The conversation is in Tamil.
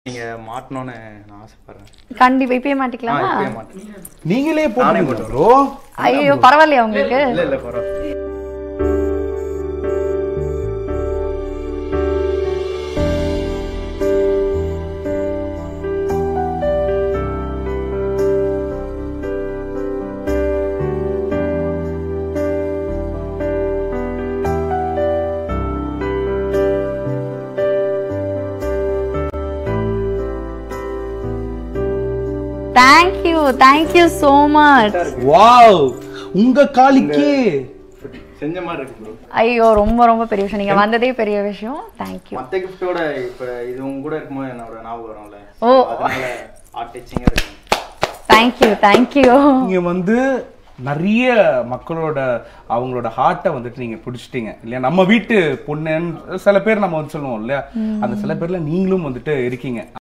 நீங்க மாட்டணும்னு நான் ஆசைப்படுறேன் கண்டிப்பா இப்பயே நான் மாட்டிக்கலாமா இப்பயே மாட்டேன் நீங்களே நானே போட்டு போட்டு ப்ரோ ஐயோ பரவாயில்லையா உங்களுக்கு இல்ல இல்ல பரவாயில்ல thank you thank you so much wow உங்க காலிக்கே செஞ்ச மாதிரி இருக்கு ப்ரோ ஐயோ ரொம்ப ரொம்ப பெரிய விஷயம் நீங்க வந்ததே பெரிய விஷயம் தேங்க்யூ மத்த கிஃப்டோட இப்ப இது உங்க கூட இருக்கும்போது என்னோட ஞாபகம் வரும்ல ஓ. அதனால ஆர்ட் டச்சிங்கா இருக்கு தேங்க்யூ தேங்க்யூ நீங்க வந்து நிறைய மக்களோட அவங்களோட ஹார்ட்டை வந்துட்டு நீங்க பிடிச்சிட்டீங்க இல்லையா நம்ம வீட்டு பொண்ணுன்னு சில பேர் நம்ம வந்து சொல்லுவோம் இல்லையா அந்த சில பேர்ல நீங்களும் வந்துட்டு இருக்கீங்க